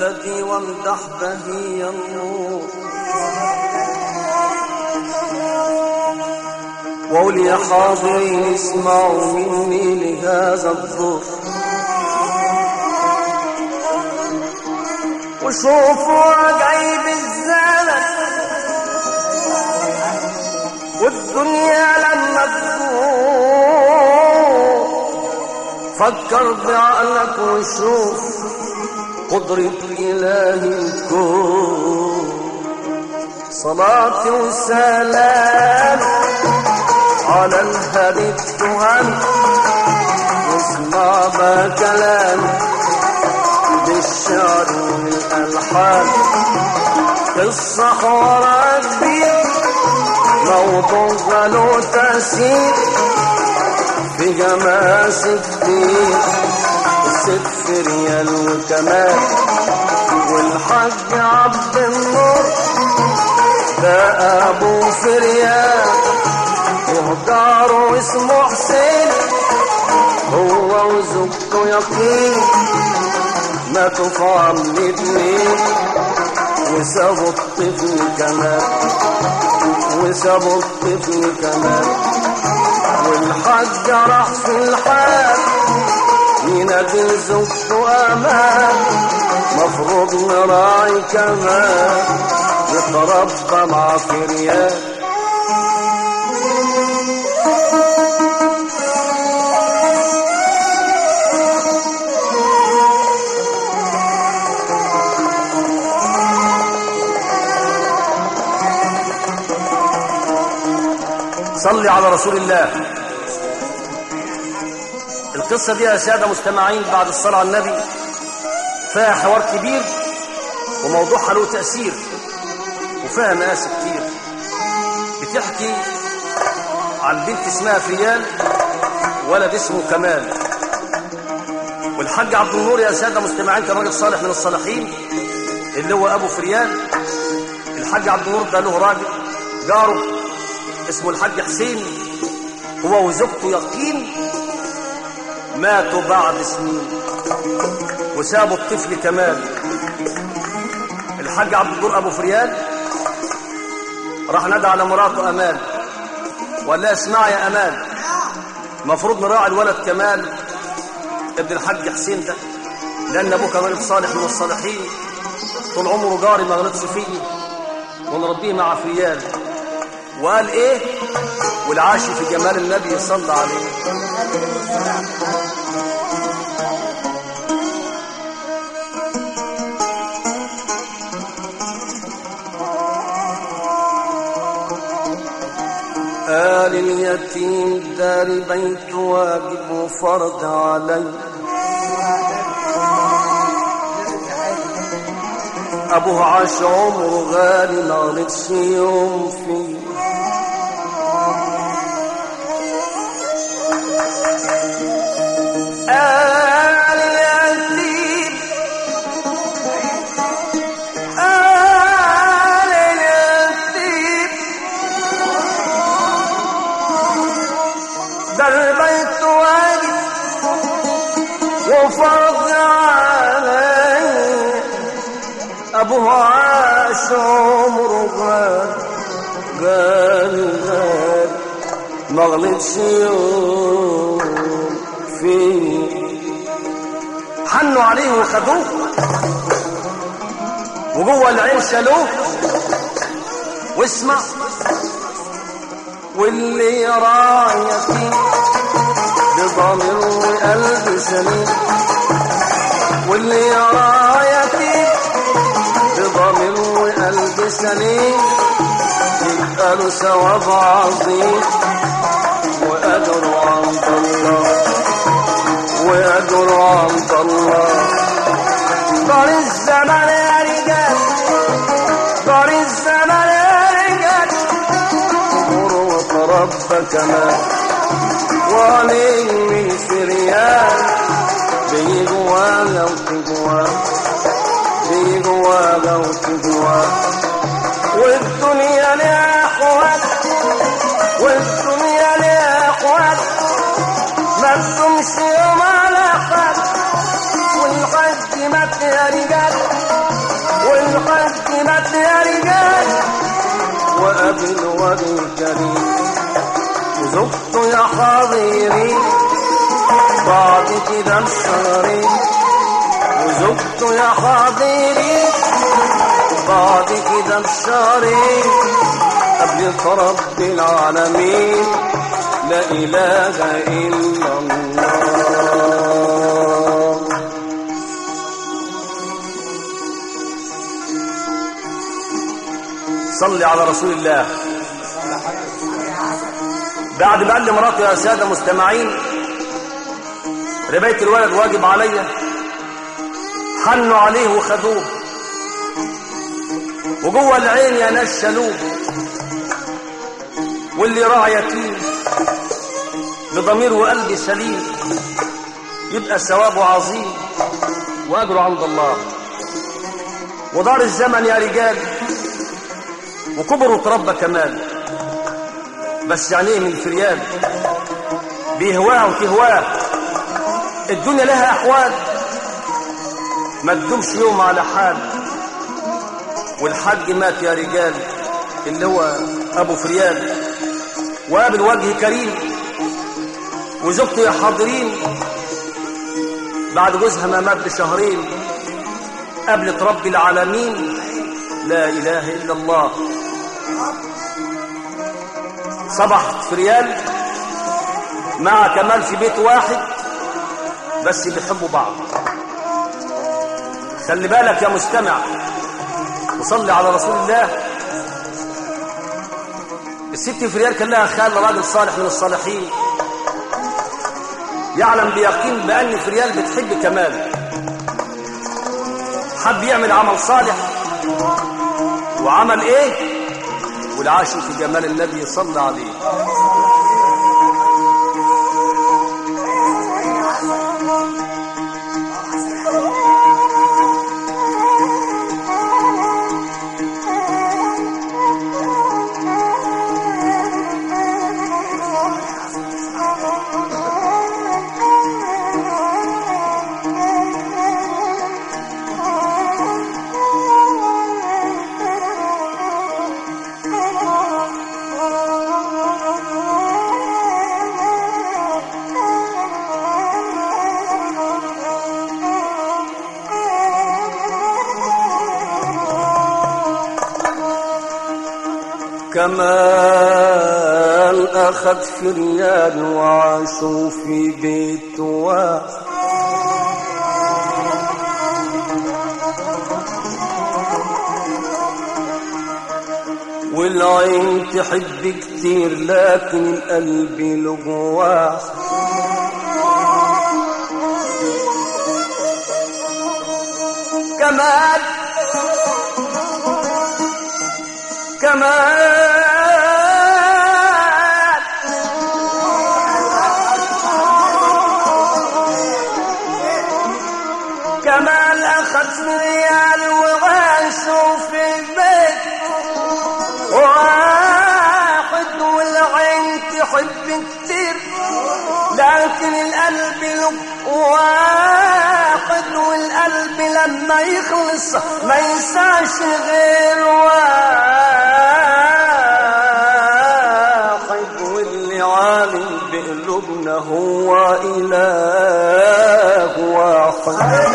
البدي وامدح بهي النور وقول يا حاضرين اسمعوا مني لهذا الدور وشوفوا عجيب الزمن والدنيا لما تدور فكر بعقلك وشوف قدرة إله الكون صلاة وسلام على الهدي التهم واسمع ما كلام بالشعر والألحان قصة حوار كبير موضوع له تأثير في جماس كتير ست ريال وكمان والحاج عبد النور ده ابو فريال وجاره اسمه حسين هو وزوجته يقين ماتوا في عم اتنين وسابوا الطفل كمان وسابوا الطفل كمان والحاج راح في الحال ينادي زوجته امان مفروض نراعي كمان يتربى مع فريال صلي على رسول الله القصة دي يا سادة مستمعين بعد الصلاة على النبي فيها حوار كبير وموضوعها له تأثير وفيها مقاس كتير بتحكي عن بنت اسمها فريال ولد اسمه كمال والحاج عبد النور يا سادة مستمعين كان راجل صالح من الصالحين اللي هو أبو فريال الحاج عبد النور ده له راجل جاره اسمه الحاج حسين هو وزوجته يقين ماتوا بعد سنين وسابوا الطفل كمال الحاج عبد الدور ابو فريال راح نادى على مراته امال وقال لها اسمعي يا امال المفروض نراعي الولد كمال ابن الحاج حسين ده لان ابوه كان راجل صالح من الصالحين طول عمره جاري ما غلطش فيه ونربيه مع فريال وقال ايه والعاشي في جمال النبي صلى عليه قال اليتيم دار بيت واجب وفرض علي ابوه عاش عمره غالي ما غلطش يوم فيه قال اليتيم قال اليتيم ده البيت واجب وفرض علي ابوه عاش عمره قال قال قال ما غلطش يوم فيه حنوا عليه وخدوه وجوه العين شالوه واسمع واللي يراعي يتيم بضمير وقلب سليم واللي يراعي يتيم بضمير وقلب سليم يبقى له ثواب عظيم وأجر عند الله وأجر عند الله دار الزمن يا رجال دار الزمن يا رجال امر وتربى كمان وعليه من فريال بيجوانا وتجوان بيجوانا وتجوان والدنيا لها اخوات والدنيا لها اخوات ما تدومش يوم على خد والحج مات يا رجال وقابل وجه كريم وزوجته يا حاضرين بعد كده بشهرين وزوجته يا حاضرين بعد كده بشهرين قبل رب العالمين لا إله إلا الله صلي على رسول الله بعد ما قال لي مراته يا سادة مستمعين رباية الولد واجب عليا حنوا عليه وخدوه وجوه العين يا ناس شالوه واللي راعى يتيم بضمير وقلب سليم يبقى ثوابه عظيم واجره عند الله ودار الزمن يا رجال وكبر وتربى كمان بس يعني ايه من فريال بيهواه وتهواه الدنيا لها احوال ما تدومش يوم على حال والحاج مات يا رجال اللي هو ابو فريال وقابل وجه كريم وزوجته يا حاضرين بعد جوزها ما مات بشهرين قابلت رب العالمين لا اله الا الله صبحت فريال مع كمال في بيت واحد بس بيحبوا بعض خلي بالك يا مستمع وصلي على رسول الله الست فريال كان لها خال راجل صالح من الصالحين يعلم بيقين بأن فريال بتحب كمال حب يعمل عمل صالح وعمل ايه والعاشق في جمال النبي صلى عليه كمال أخذ فريال وعاشوا في بيت واحد والعين تحب كتير لكن القلب له واحد كمال كمال كمال أخذ ريال وعاشوا في البيت واحد والعين تحب كتير لكن القلب له واحد والقلب لما يخلص ما ينساش غير واحد واللي عالم بقلوبنا هو إله واحد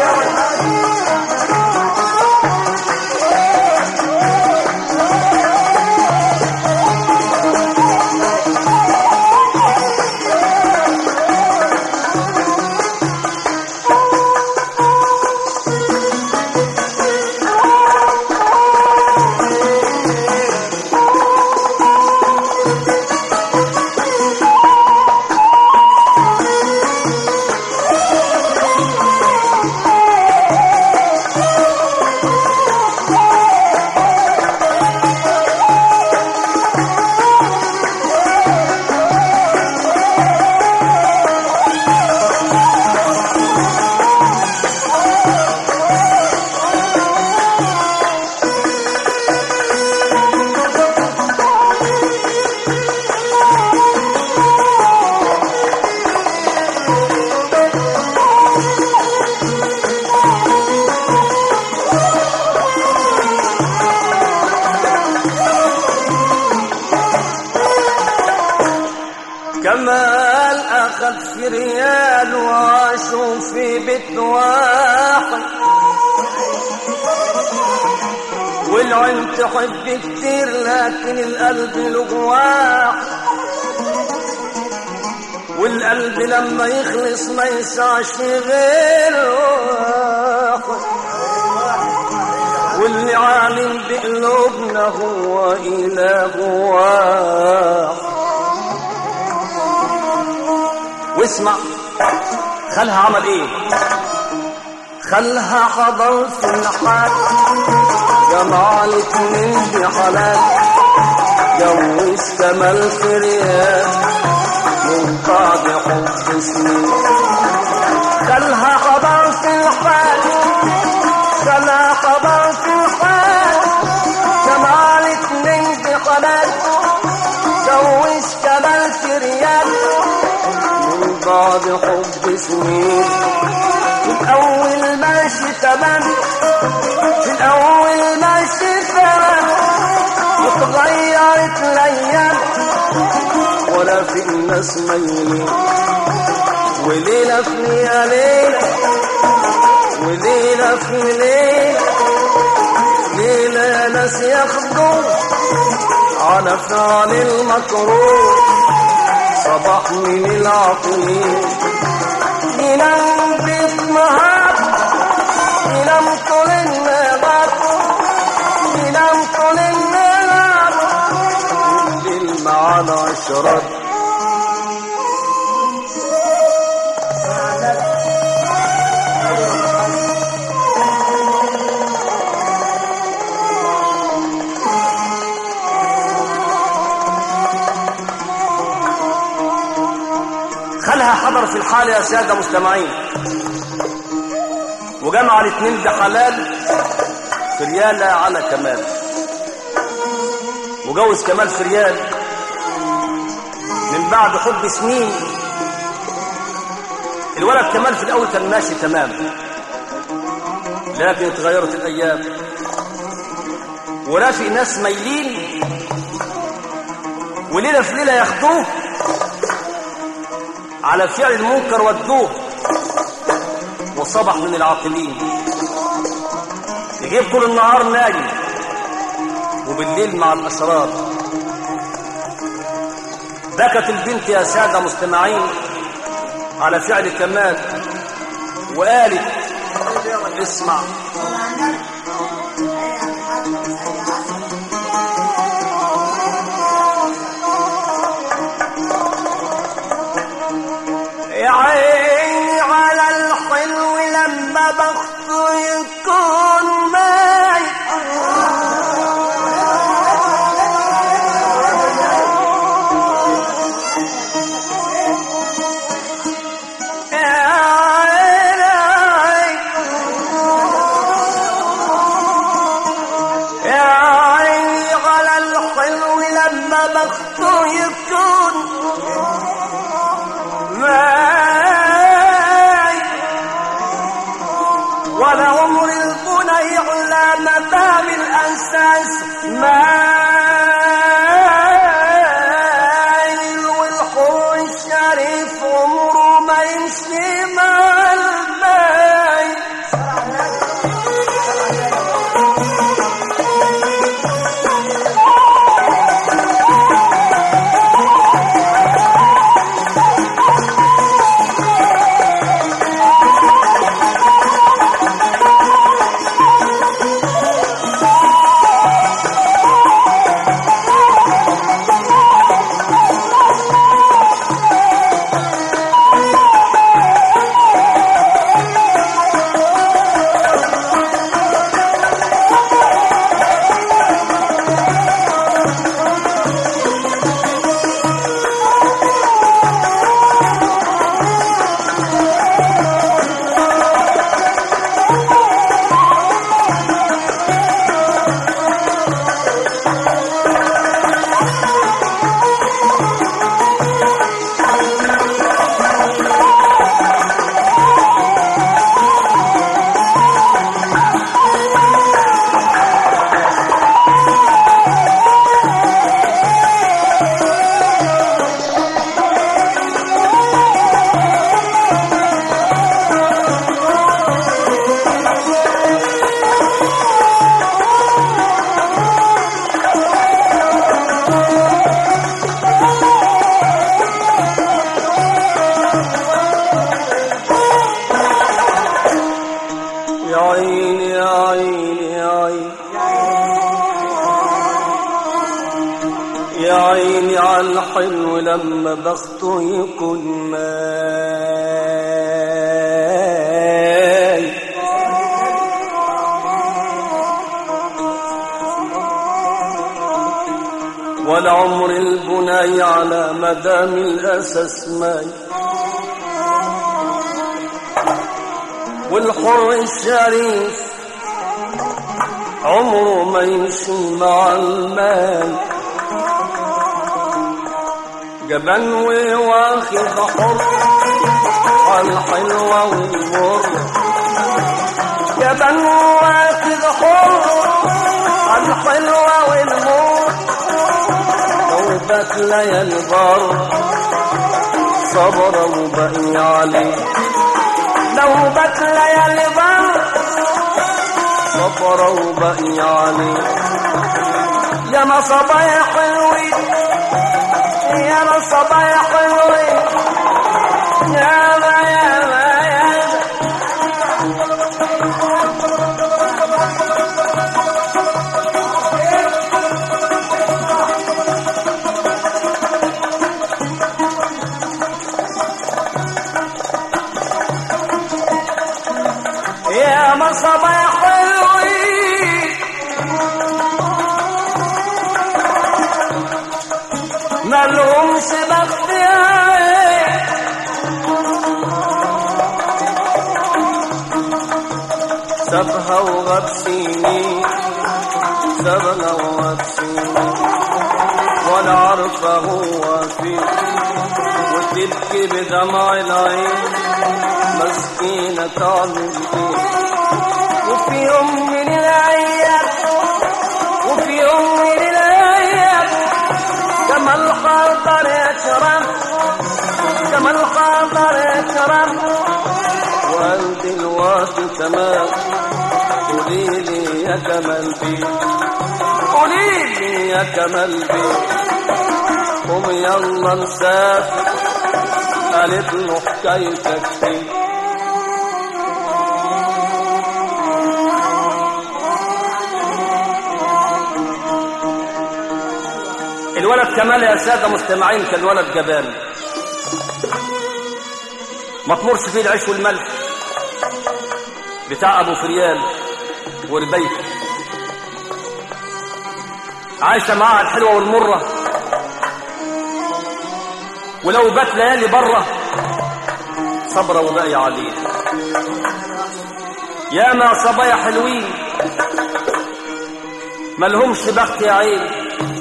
كمال أخذ في ريال وعاشوا في بيت واحد والعين تحب كتير لكن القلب له واحد والقلب لما يخلص ما يسعش غير واحد واللي عالم بقلوبنا هو إله واحد واسمع خلها عمل ايه خلها حضر في الحال جمع الاتنين بحلال جوز كمال في ريال من بعد حب سنين خلها حضر في الحال خلها حضر في الحال جمع الاتنين بحلال جوز كمال في ريال من بعد حب سنين في الأول ماشي تمام في الأول ماشي تمام وتغيرت الأيام ولا في الناس ميلين وليلة في ليلة وليلة في ليلة ليلة يا ناس ياخدوا على فعل المكروه صباح من العقلين ينام بيت نهار ينام طول النهار ينام طول النهار الليل مع العشرات خلها حضر في الحال يا سادة مستمعين وجمع الاثنين بحلال في ريال على كمال وجوز كمال في ريال من بعد حب سنين الولد كمال في الاول كان ماشي تمام لكن اتغيرت الايام ورافق ناس مايلين وليله في ليله ياخدوه على فعل المنكر ودوه وصبح من العاقلين يجيب طول النهار نايم وبالليل مع الأشرار بكت البنت يا سادة مستمعين على فعل كمال وقالت اسمع يا عيني على الحلو لما بخطه يكون معي يا عيني يا عيني على الحلو لما بخطه يكون معي ولا عمر البني على مدام الأساس مايل والحور الشريف عمره ما يمشي مع الماي ولما بخته يكون ماي ولا عمر البناي على مدام الأساس ماي والحر الشريف عمره ما يمشي مع المال جبان وواخد حر الحلوة والمر جبان واخد حر الحلوة والمر توبة ليالي بر صبر وبقي عليه نوبة ليالي بر صبر وبقي عليه يا ما صبايا حلوين يا ما صبايا حلوين يا ما يا ما يا ما يا ما صبايا حلوين مالهمش بختيار سابها وغاب سنين سابها وغاب سنين ولا عارفة هو فين وتبكي بدمع العين مسكينة تعمل ايه وفي يوم من الايام وفي يوم من الايام كما الخاطر يكرم كما الخاطر يكرم وقال دلوقتي تمام قولي لي يا كمال بيه قولي لي يا كمال بيه قوم يلا نسافر قالت له حكايتك فين الولد كمال يا سادة مستمعين كان ولد جبان ما تمرش فيه العيش والملح بتاع ابو فريال وربيته عايشة معاها الحلوة والمرة ولو بات ليالي بره صبرة وباقي عليه يا ما صبايا حلوين ملهمش بخت يا عين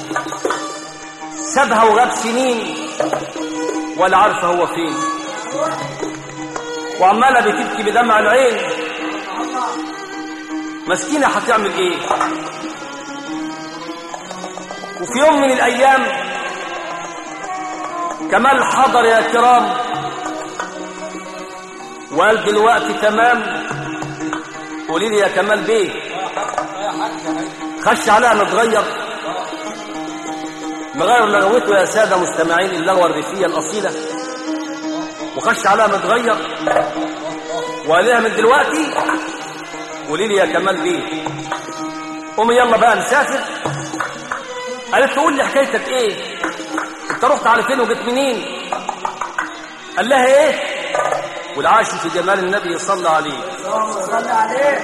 سابها وغاب سنين ولا عارفه هو فين وعماله بتبكي بدمع العين مسكينه هتعمل ايه وفي يوم من الايام كمال حضر يا كرام وقال دلوقتي تمام قولي لي يا كمال بيه خش عليها متغير مغير لغوته يا سادة مستمعين اللغوة الريفية الأصيلة وخش عليها متغير وقال لها من دلوقتي قولي لي يا كمال بيه قومي يلا بقى نسافر قالت له قول لي حكايتك ايه انت رحت على فين وجيت منين قال لها ايه والعاش في جمال النبي صلى عليه صلى عليه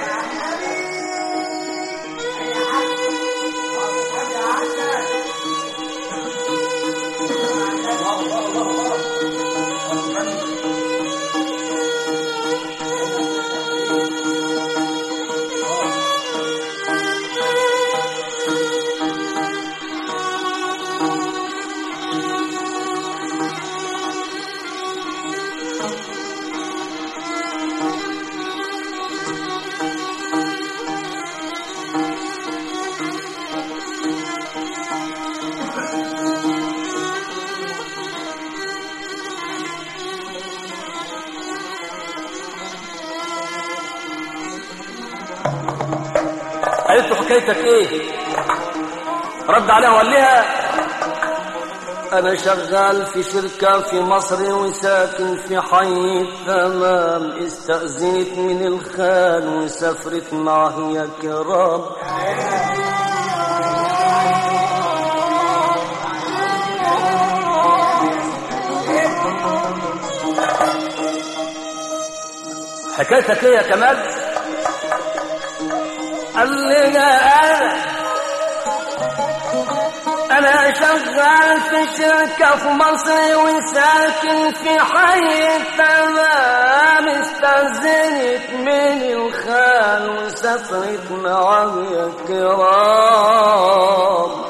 قالت له حكايتك ايه رد عليها وقال لها أنا شغال في شركة في مصر وساكن في حي التمام استأذنت من الخال وسافرت معه يا كرام حكايتك ايه يا كمال قال لي انا انا شغال في شركة في مصر وساكن في حي تمام استأذنت من الخال وسافرت معايا كرام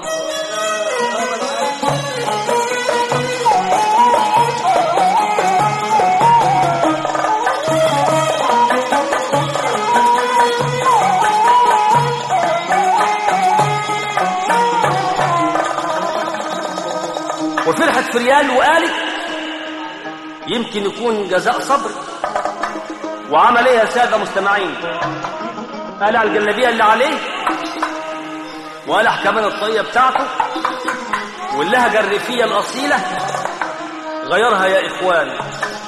وفرحت فريال وقالت يمكن يكون جزاء صبر وعمل ايه يا ساده مستمعين قلع الجلابيه اللي عليه وقلع كمان الطاقيه بتاعته واللهجه الريفيه الاصيله غيرها يا اخوان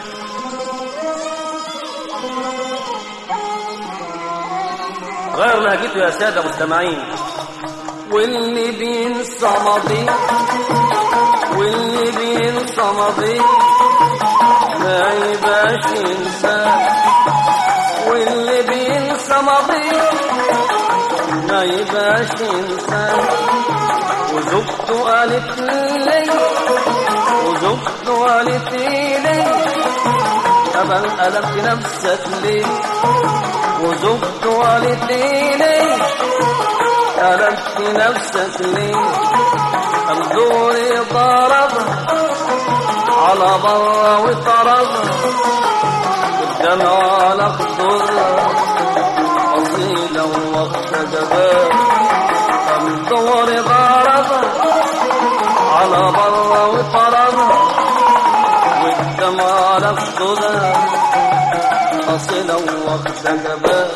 غير لهجته يا ساده مستمعين واللي بينسى ماضيه واللي بينسى ماضيه ما يبقاش انسان واللي بينسى ماضيه ما يبقاش انسان وزوجته قالت لي وزوجته قالت لي أبل قلبت نفسك ليه وزوجته قالت لي قلبت نفسك ليه الدور ضربها على برا وطردها والدمع على خدرها أصيلة ووقت جبال الدور ضربها على برا وطردها والدمع على خدرها أصيلة ووقت جبال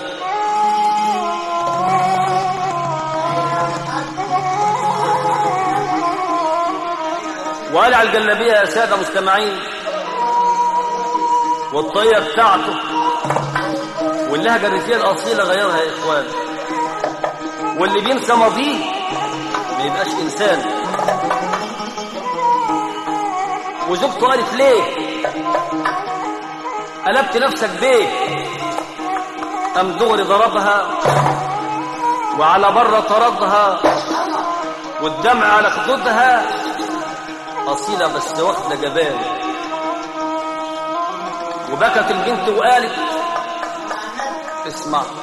وقلع الجلابيه يا ساده مستمعين والطيه بتاعته واللهجه الريفيه الاصيله غيرها يا اخوان واللي بينسى ماضيه ما يبقاش انسان وزوجته قالت ليه قلبت نفسك بيه قام دغري ضربها وعلى بره طردها والدمع على خدودها أصيلة بس واخدة جبان وبكت البنت وقالت اسمع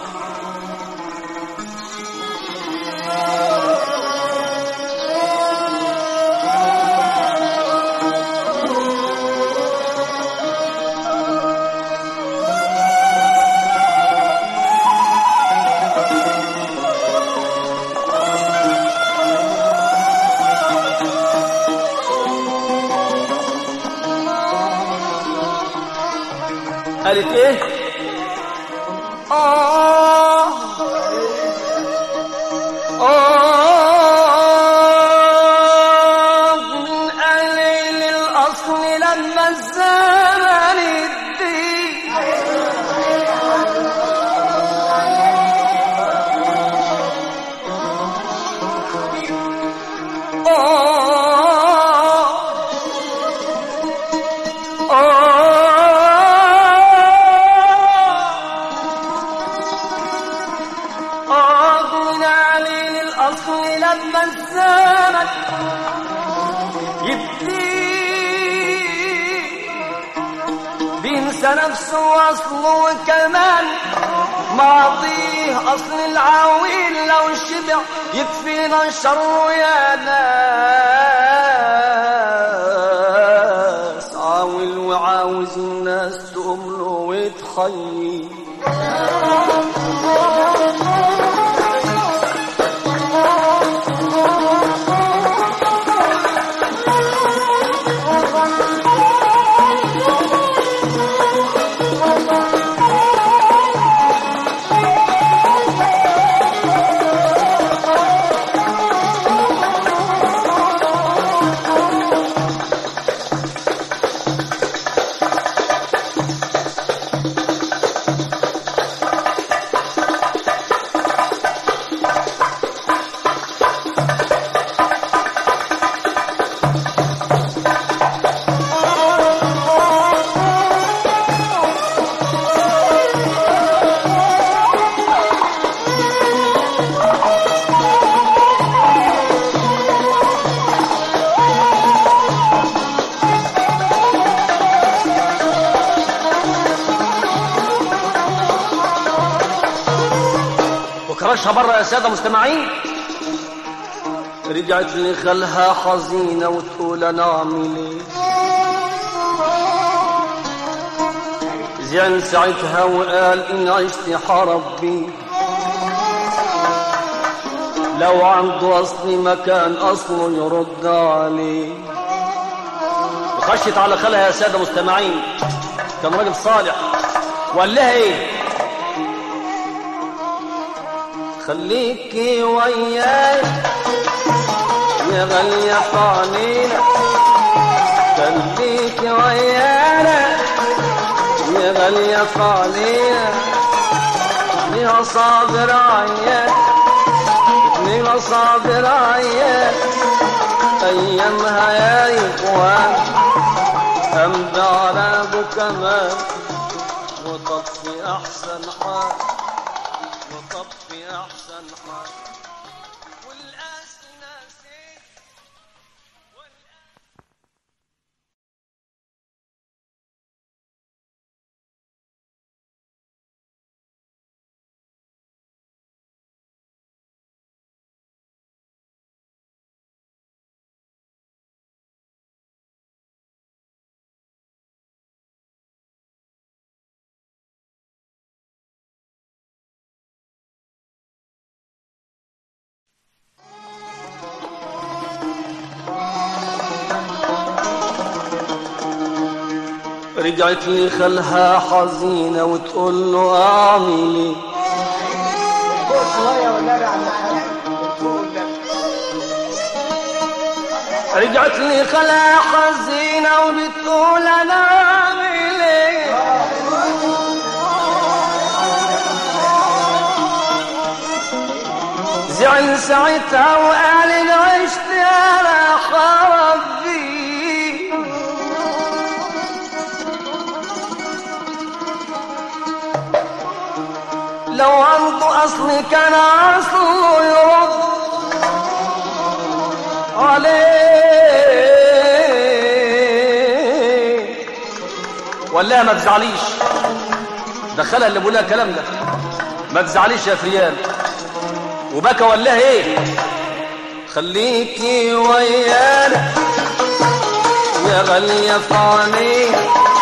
قالت ايه آه آه من قليل الأصل لما الزمن يدي من عليل الأصل لما الزمن يبدي بينسى نفسه وأصله وكمان ماضيه أصل العويل لو شبع يكفينا الشر يا ناس عاول وعاوز الناس تقوم له وتخيل خرجها بره يا ساده مستمعين رجعت لي خلها حزينة وتقول أنا أعمل إيه زعل ساعتها وقال إن عشت حرب بيه لو عنده أصل مكان أصله يرد عليه وخشت على خالها يا ساده مستمعين كان راجل صالح وقال لها ايه خليكي وياي يا غالية في عينينا خليكي ويانا يا غالية في عينينا ابنها صابر عيان ابنها صابر عيان أيامها يا إخوان أمضى على أبو كمان وطب في أحسن حال وطب في أحسن حال والقاس ناسي رجعت لي خلها حزينة وتقول له أعمل إيه رجعت لي خلها حزينة وبتقول أنا أعمل إيه زعل ساعتها وقال إن عشت أنا خرب بيه لو عنده أصل كان أصله يرد عليه ولا ما تزعليش دخلها اللي بيقول لها الكلام ده ما تزعليش يا فريال وبكى ولا ايه خليكي ويانا يا غالية في عينينا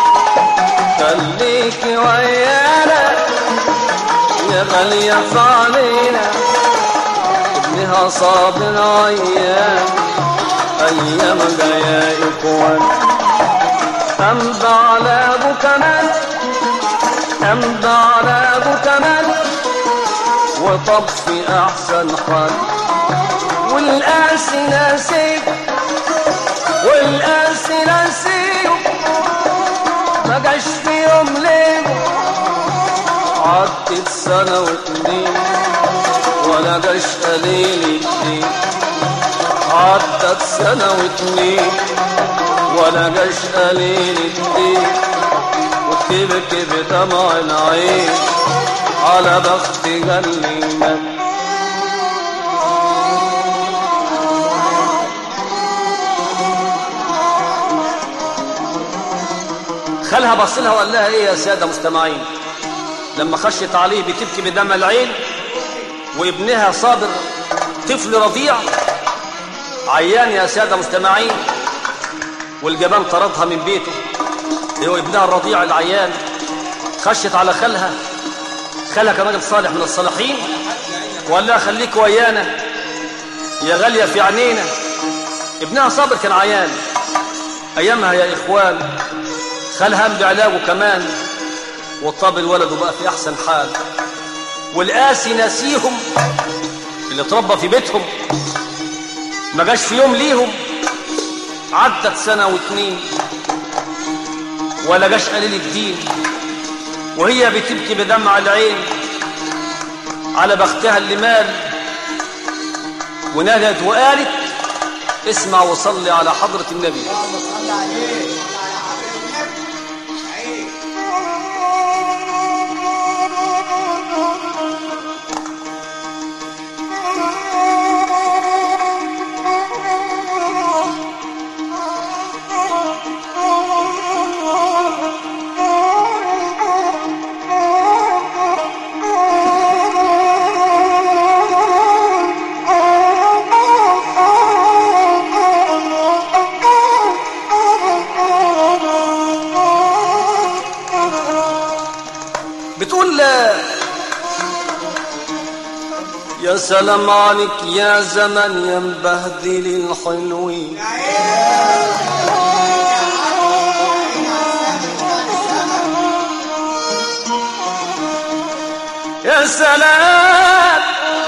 خليكي ويانا يا غالية في عينينا ابنها صابر عيان أيام جاية إخوان أمضى على أبو كمال أمضى على أبو كمال وطب في أحسن حال والقاس ناسي والقاس ناسي ما جاش في يوم ليه عدت سنة واتنين ولا جاش قليل اتنين عدت سنة واتنين ولا جاش قليل اتنين وتبكي بدمع العين على بخت جليمك خالها بص لها وقال لها ايه يا ساده مستمعين لما خشت عليه بتبكي بدمع العين وابنها صابر طفل رضيع عيان يا ساده مستمعين والجبان طردها من بيته هو ابنها الرضيع العيان خشت على خالها خالها كان راجل صالح من الصالحين وقال لها خليك ويانا يا غاليه في عينينا ابنها صابر كان عيان ايامها يا اخوان خالها هم بعلاجه كمان وطاب الولد وبقى في احسن حال والقاسي ناسيهم اللي اتربى في بيتهم ما جاش في يوم ليهم عدت سنه واتنين ولا جاش قليل الدين وهي بتبكي بدمع العين على بختها اللي مال ونادت وقالت اسمع وصلي على حضرة النبي تقول يا سلام عليك يا زمن يا مبهدل الحلوين يا سلام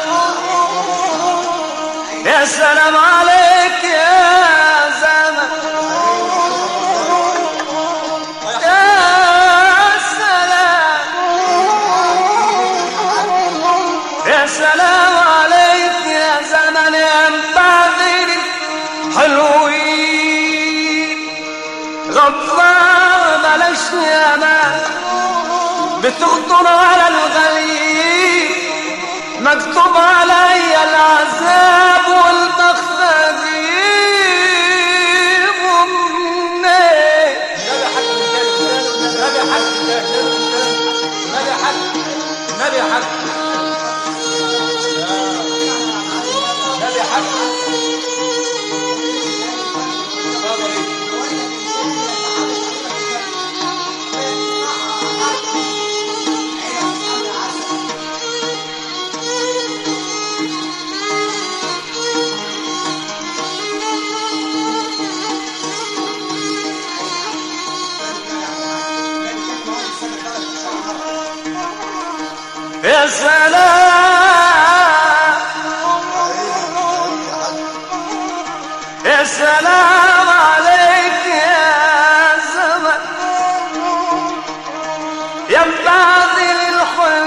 يا سلام عليك يا زمن يا سلام يا سلام عليك يا زمن يا مبادر حلوين غفار بلاش يا مان بتخطر على الغليل مكتوب علي العذاب والمخفي ومنين نبي حق نبي حق نبي حق نبي حق يا سلام يا سلام عليك يا زمن يا مبادل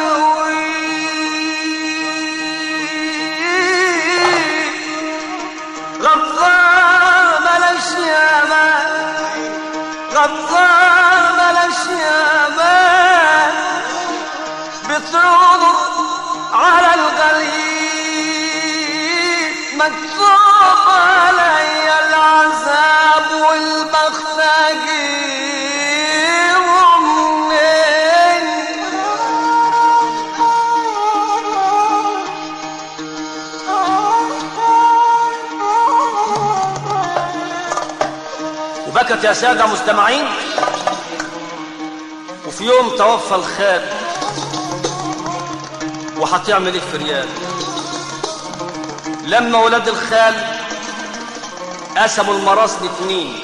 الحلوين غفار بلاش يا مان غفار بلاش يا مان بتعود على الغليل مكتوب علي العذاب والبختاجي ومنين وبكت يا سادة مستمعين وفي يوم توفى الخال وهتعمل ايه في ريال لما ولاد الخال قسموا المراس لاتنين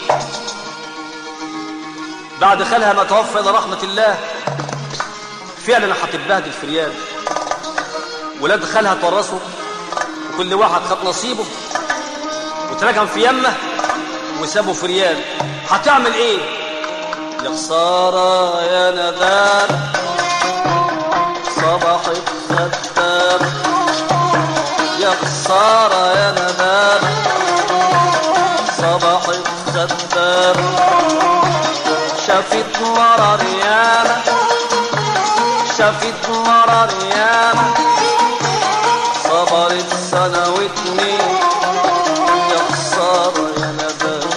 بعد خالها ما توفى الى رحمة الله فعلا هتتبهدل في ريال ولاد خالها تورثوا وكل واحد خد نصيبه وتركهم في يمه وسابوا في ريال هتعمل ايه يا خسارة يا ندار صباح الخدام يا خسارة يا ندام صباح الخدام شافت مرار ياما شافت مرار ياما صبرت سنة واتنين يا خسارة يا ندام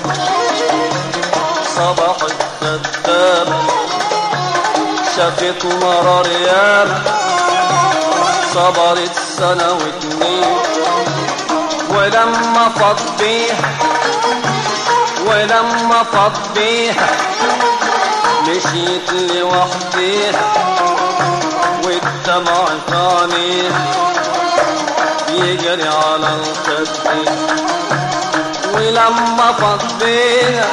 صباح الخدام شافت مرار ياما صبرت سنة واتنين ولما فض بيها ولما فض بيها مشيت لوحديها والدمع في عينيها يجري على الخدين ولما فض بيها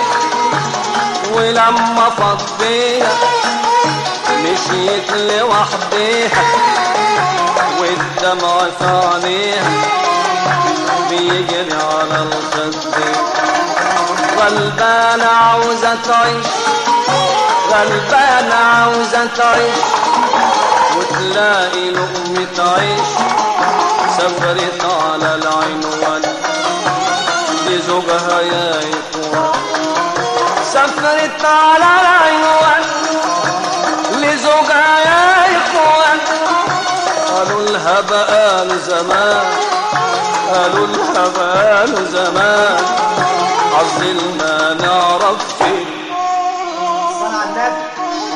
ولما فض بيها مشيت لوحديها والدمع في عينيها بيجري على الخدين غلبانة عاوزة تعيش غلبانة عاوزة تعيش وتلاقي لقمة عيش سافرت على العنوان لزوجها يا إخوان سافرت على العنوان لزوجها يا إخوان قالوا لها بقاله زمان قالوا لها بقاله زمان عزل ما نعرف فين صلى على النبي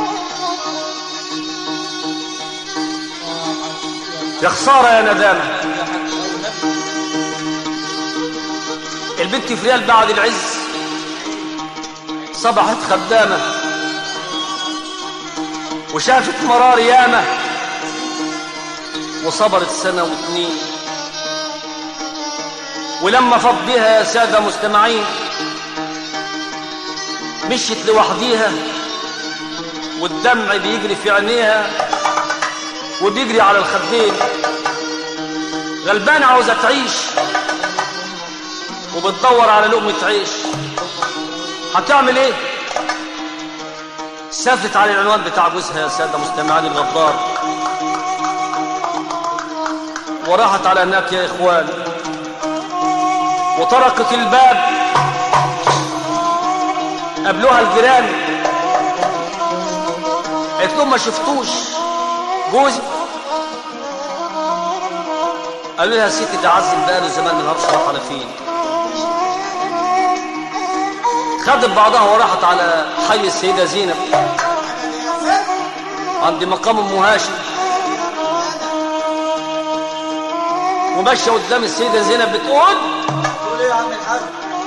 يا خسارة يا ندامة البنت في ريال بعد العز صبحت خدامة وشافت مرار يامة وصبرت سنة واتنين ولما فضيها يا سادة مستمعين مشيت لوحديها والدمع بيجري في عينيها وبيجري على الخدين غلبانة عاوزة تعيش وبتدور على لقمة عيش هتعمل ايه سافرت على العنوان بتاع جوزها يا سادة مستمعين الغدار وراحت على هناك يا اخوان وطرقت الباب قابلوها الجيران قالت لهم ما شفتوش جوزي قالوا لها ستي ده عزل بقاله زمان ما نعرفش راح على فين خدت بعضها وراحت على حي السيدة زينب عند مقام ام هاشم وماشيه قدام السيدة زينب بتقول تقول ايه يا عم الحاج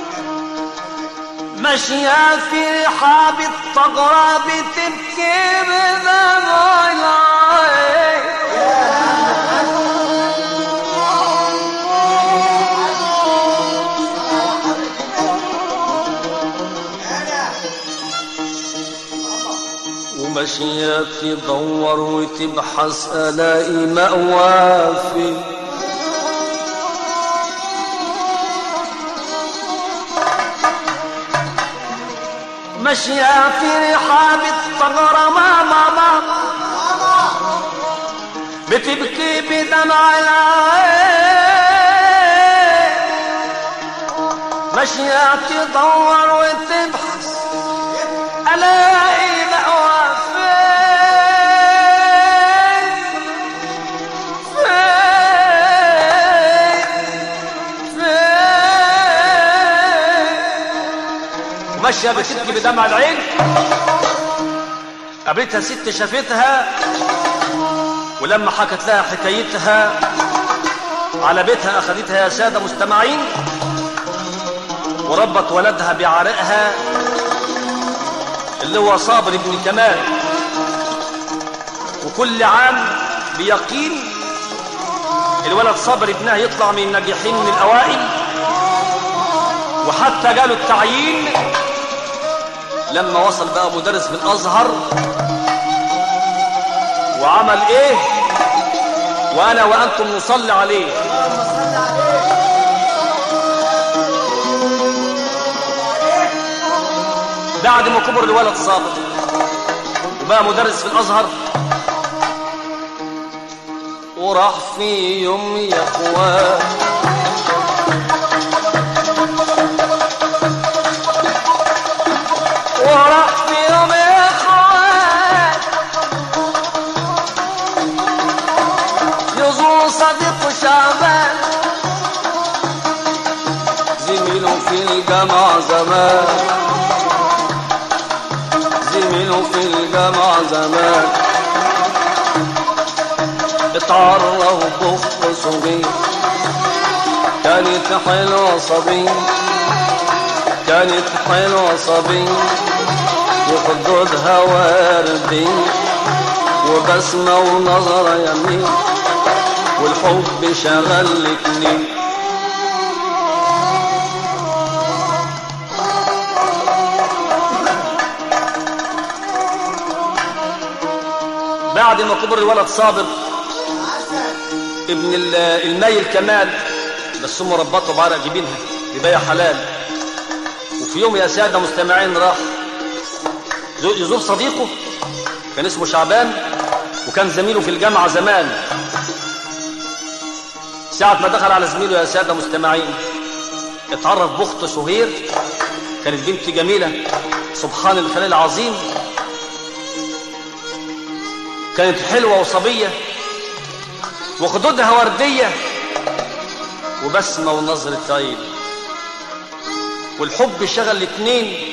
ماشية في رحاب الطغرة بتبكي بدمع العين وماشية تدور وتبحث ألاقي مأوى فين ماشية في رحاب الطغرة ماما ماما بتبكي بدمع العين ماشية تدور وتبحث ألاقي مأوى فين فين فين ماشية بتبكي بدمع العين قابلتها ست شافتها ولما حكت لها حكايتها على بيتها أخذتها يا سادة مستمعين وربت ولدها بعرقها اللي هو صابر بن كمال وكل عام بيقين الولد صابر ابنها يطلع من الناجحين من الأوائل وحتى جاله التعيين لما وصل بقى مدرس في الازهر وعمل ايه وانا وانتم نصلي عليه بعد ما كبر الولد صابر وبقى مدرس في الازهر وراح في يوم يا اخوان وراح في يوم يا اخوان يزور صديق شعبان زميله في الجامعة زمان زميله في الجامعة زمان اتعرف بخت صغير كانت حلوة صبي كانت حلوة صبي وخدودها وردي وبسمة ونظرة يمين والحب شغل الاتنين بعد ما كبر الولد صابر ابن ال- المايل كمال بس هم ربطوا بعرق جبينها لبايع حلال وفي يوم يا سادة مستمعين راح زو- يزور صديقه كان اسمه شعبان وكان زميله في الجامعة زمان ساعة ما دخل على زميله يا سادة مستمعين اتعرف بأخت سهير كانت بنت جميلة سبحان الخليل العظيم كانت حلوة وصبية وخدودها وردية وبسمة ونظرة عين والحب شغل الاتنين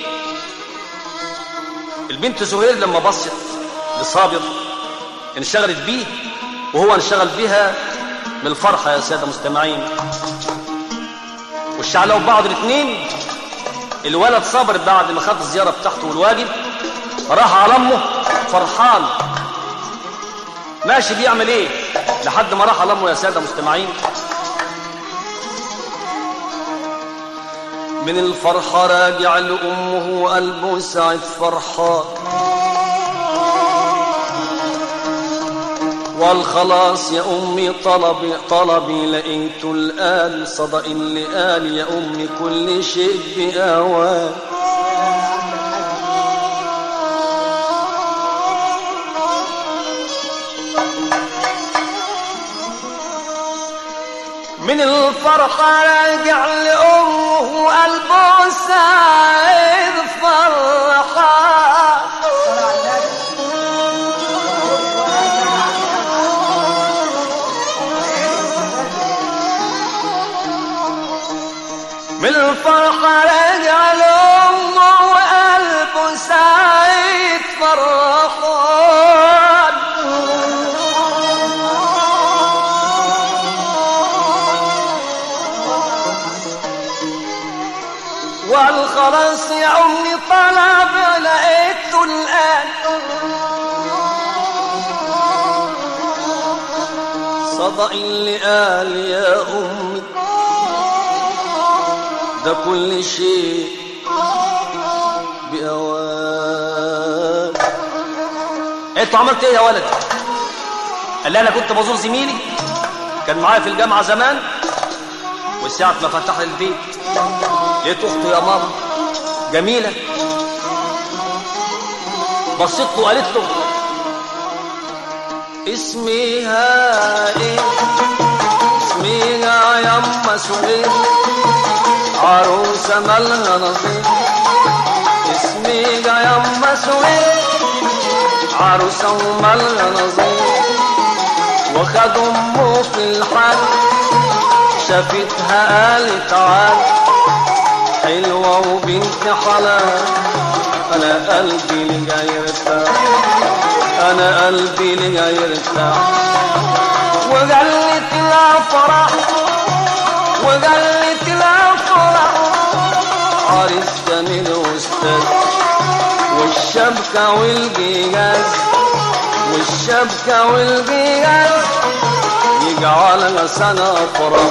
البنت زهير لما بصت لصابر انشغلت بيه وهو انشغل بها من الفرحة يا سادة مستمعين والشعلوا بعض الاتنين الولد صابر بعد ما خد الزيارة بتاعته والواجب راح على امه فرحان ماشي بيعمل ايه لحد ما راح لامه يا ساده مستمعين من الفرحة راجع لأمه قلبه سعد فرحان والخلاص يا أمي طلبي طلبي لقيت الآن صدق اللي قال يا أمي كل شيء بأوان من الفرحة راجع لأمه قلبه سعيد فرحان من الفرحة راجع لأمه وقلبه سعيد فرحان والخلاص يا أمي طلب لقيته الآن صدق اللي قال يا أمي ده كل شيء بأوان انتوا عملت ايه يا ولد قال لي انا كنت بزور زميلي كان معايا في الجامعه زمان وساعة ما فتح البيت لقيت اخته يا ماما جميله بصيت له وقالت له اسمها ايه اسمها يما سهير عروسة مالها نظير اسمها يما سهير عروسة ومالها نظير وخد امه في الحال شافتها قالت تعال حلوة وبنت حلال انا قلبي لجا يرتاح انا قلبي لجا يرتاح وقالت لا فرح وقالت لا فرح عريس جميل واستاذ والشبكة والجيجاز والشبكة والجيجاز يجعلها سنة فرح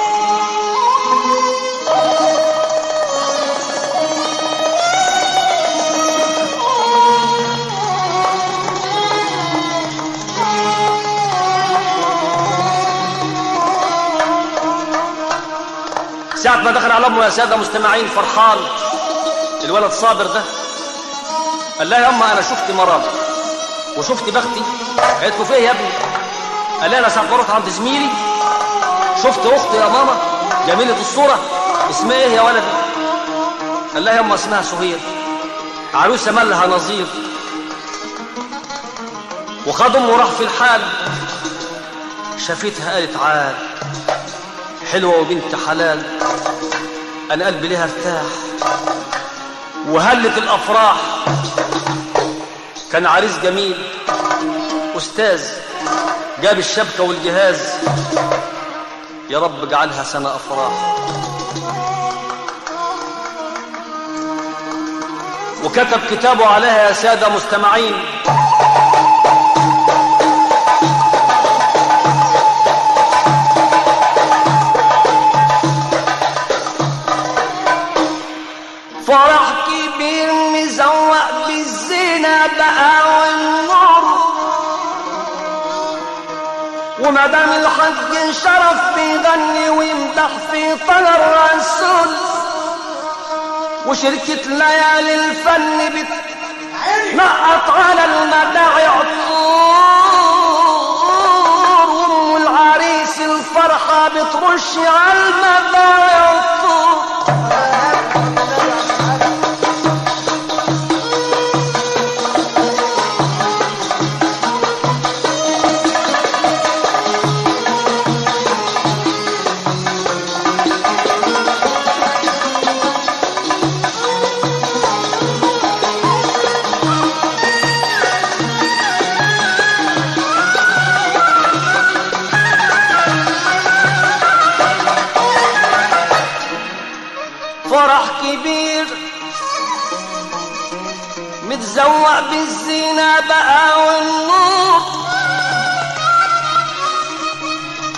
ساعة ما دخل على أمه يا سادة مستمعين فرحان الولد صابر ده قال لها يا أما أنا شفت مرام وشفت بختي قالت له فيه يا ابني قال لها أنا ساعة ما رحت عند زميلي شفت أختي يا ماما جميلة الصورة اسمها إيه يا ولدي قال لها يا أما اسمها سهير عروسة مالها نظير وخد أمه راح في الحال شافتها قالت عاد حلوة وبنت حلال أنا قلبي لها ارتاح وهلت الأفراح كان عريس جميل أستاذ جاب الشبكة والجهاز يا رب اجعلها سنة أفراح وكتب كتابه عليها يا سادة مستمعين فرح كبير مزوق بالزينة بقى والنور ومدام الحج شرف بيغني ويمدح في طل الرسول وشركة ليالي الفن بتنقط على المداعي عطور وام العريس الفرحة بترش على المداعي عطور فرح كبير متزوق بالزينة بقى والنور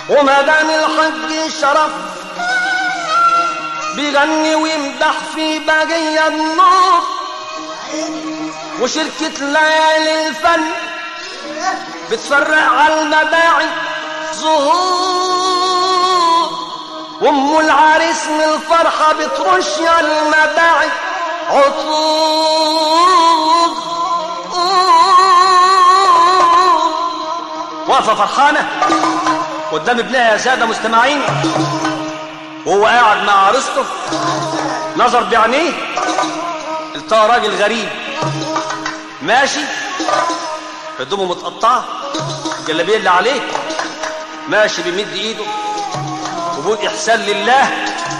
وما دام الحج شرف بيغني ويمدح في بقية النور وشركة ليالي الفن بتفرق على المباعي زهور وام العريس من الفرحة بترش على المباعي عطور واقفة فرحانة قدام ابنها يا سادة مستمعين وهو قاعد مع عروسته نظر بعينيه التقى راجل غريب ماشي هدومه متقطعة الجلابيه اللي عليه ماشي بيمد ايده وبيقول احسان لله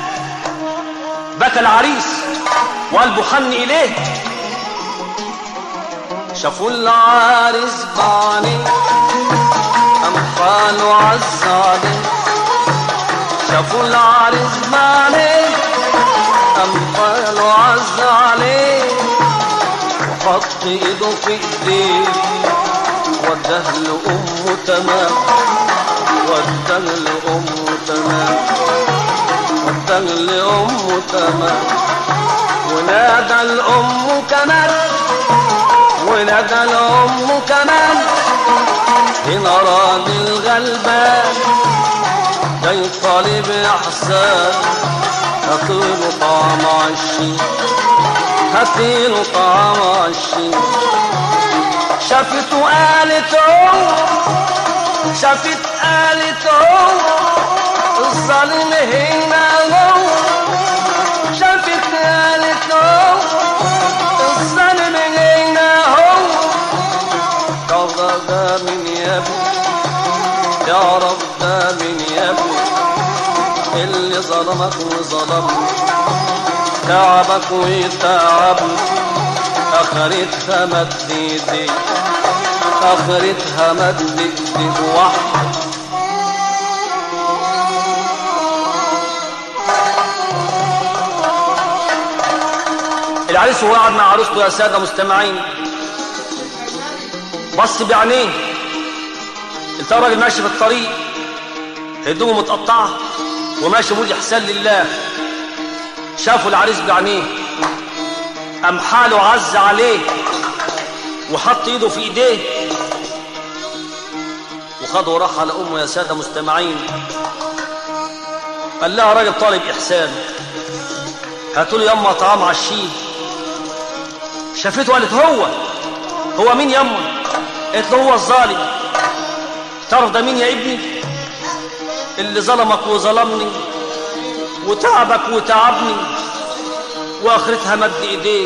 بكى العريس وقلبه حن اليه شافوا العريس بعينيه قام قالوا عز عليه شافوا العريس بعينيه قام قالوا عز عليه وحط ايده في ايديه وداه لأمه تمام وداه لأمه تمام وداه لأمه تمام ونادى لأمه كمان ونادى لأمه كمان هنا راجل غلبان جاي طالب إحسان هاتيله طعم عشي هاتيله طعم عشي شافت وقالت عو شافت قالت عو الظالم هنا هو شافت قالت عو الظالم هنا هو تعرف ده من يا ابني تعرف ده من يا ابني اللي ظلمك وظلمني تعبك وتعبني اخرتها مد ايدي اخرتها مد ايدي وحد العريس وهو قاعد مع عروسته يا ساده مستمعين بص بعينيه انت راجل ماشي في الطريق هدومه متقطعه وماشي بيقول احسان لله شافوا العريس بعينيه قام حاله عز عليه وحط ايده في ايديه وخد وراح على امه يا ساده مستمعين قال لها راجل طالب احسان هاتوا لي يما طعام عشيه شافته قالت هو هو مين يما قالت له هو الظالم تعرف ده مين يا ابني اللي ظلمك وظلمني وتعبك وتعبني واخرتها مد ايديه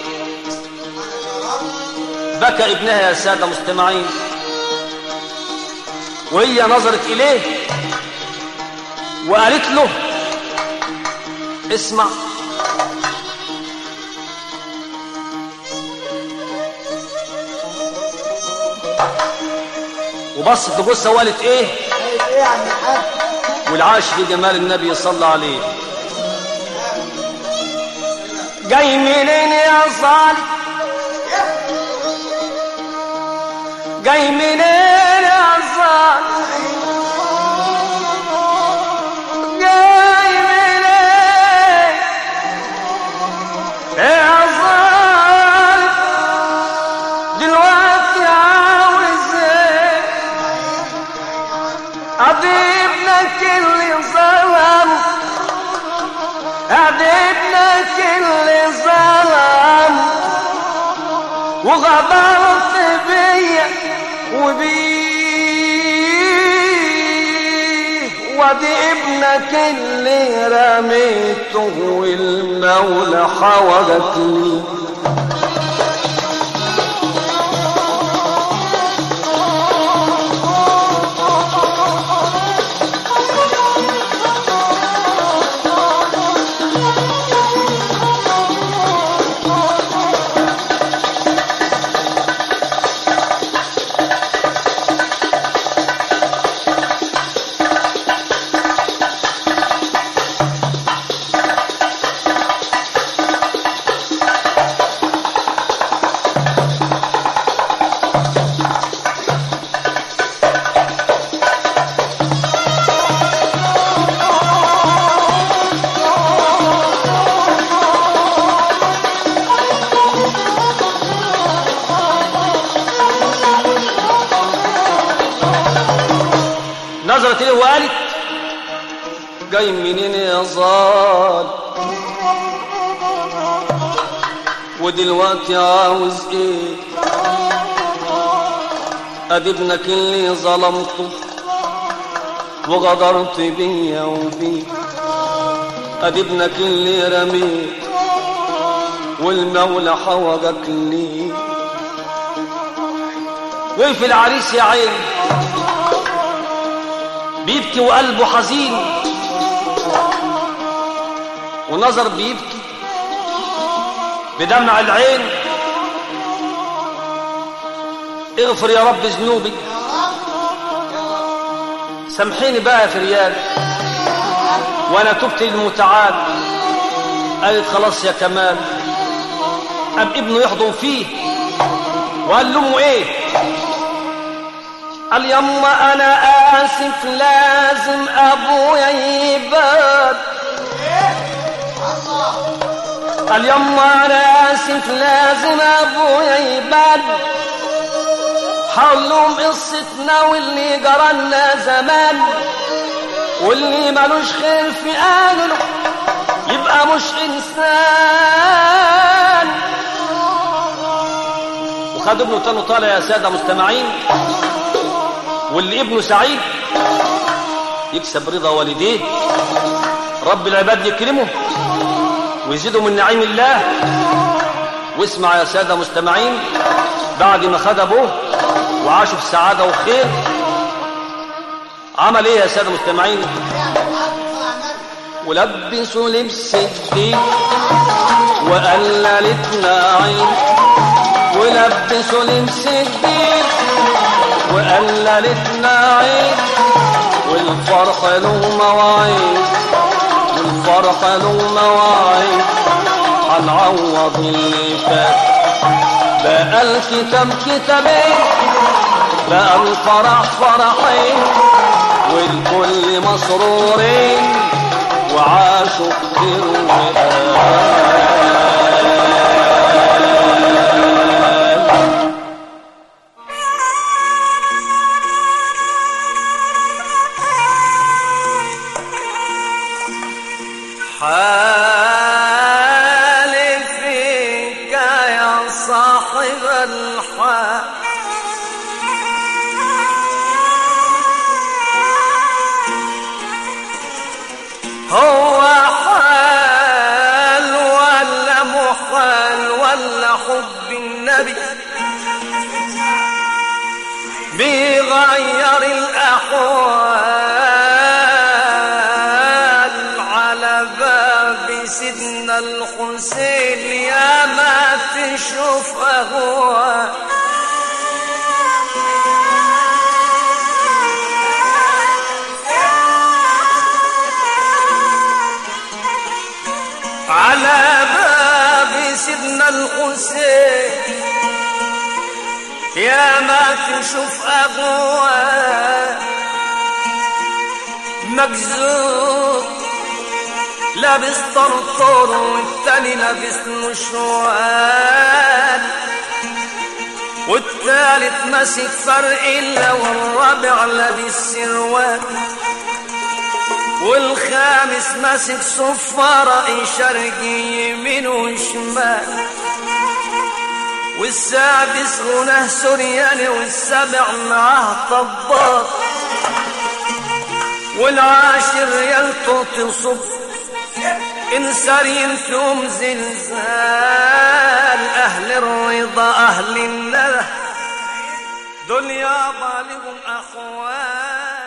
بكى ابنها يا ساده مستمعين وهي نظرت اليه وقالت له اسمع وبصت لجوزها وقالت ايه ايه يا عم الحاج والعاش في جمال النبي صلى عليه جاي منين يا صالح جاي منين يا صالح جاي منين يا صالح دلوقتي عاوز ايه ابنك اللي ظلم ابنك اللي ظلم وغدرت بيا وبيه وادي ابنك اللي رميته والمولى حوجك ليه نظرت له وقالت جاي منين يا ظالم ودلوقتي عاوز ايه ادي ابنك اللي ظلمته وغدرت بيا وبيه ادي ابنك اللي رميت والمولى حوجك ليه وقف العريس يا عين بيبكي وقلبه حزين ونظر بيبكي بدمع العين اغفر يا رب ذنوبي سامحيني بقى يا فريال وانا تبت للمتعال قالت خلاص يا كمال قام ابنه يحضن فيه وقال لامه ايه قال يما انا اسف لازم ابويا يبات قال يما انا اسف لازم ابويا يبات حول لهم قصتنا واللي جرالنا زمان واللي ملوش خير في اهله يبقى مش انسان وخد ابنه تاني طالع يا ساده مستمعين واللي ابنه سعيد يكسب رضا والديه رب العباد يكرمه ويزيده من نعيم الله واسمع يا ساده مستمعين بعد ما خد ابوه وعاشوا في سعاده وخير عمل ايه يا ساده مستمعين ولبسوا لبس الدين وقللتنا عين ولبسوا لبس الدين وقللتنا عين والفرح له مواعيد والفرح له مواعيد هنعوض اللي فات بقى الكتاب كتابين بقى الفرح فرحين والكل مسرورين وعاشوا كتير وقال حالي فيك يا صاحب الحال هو حال ولا محال ولا حب النبي بيغير الأحوال على باب سيدنا الحسين يا ما تشوف أهوال على باب سيدنا الحسين يا ما تشوف أبوه مجذوب لابس طرطور والتاني لابس نشوان والتالت ماسك فرق إلا والرابع لابس سروال والخامس ماسك صفارة شرقي يمين وشمال والسادس غناه سورياني والسابع معاه طباط والعاشر يلطط تصب انسار ينتم زلزال اهل الرضا اهل الندى دول يابا لهم اخوان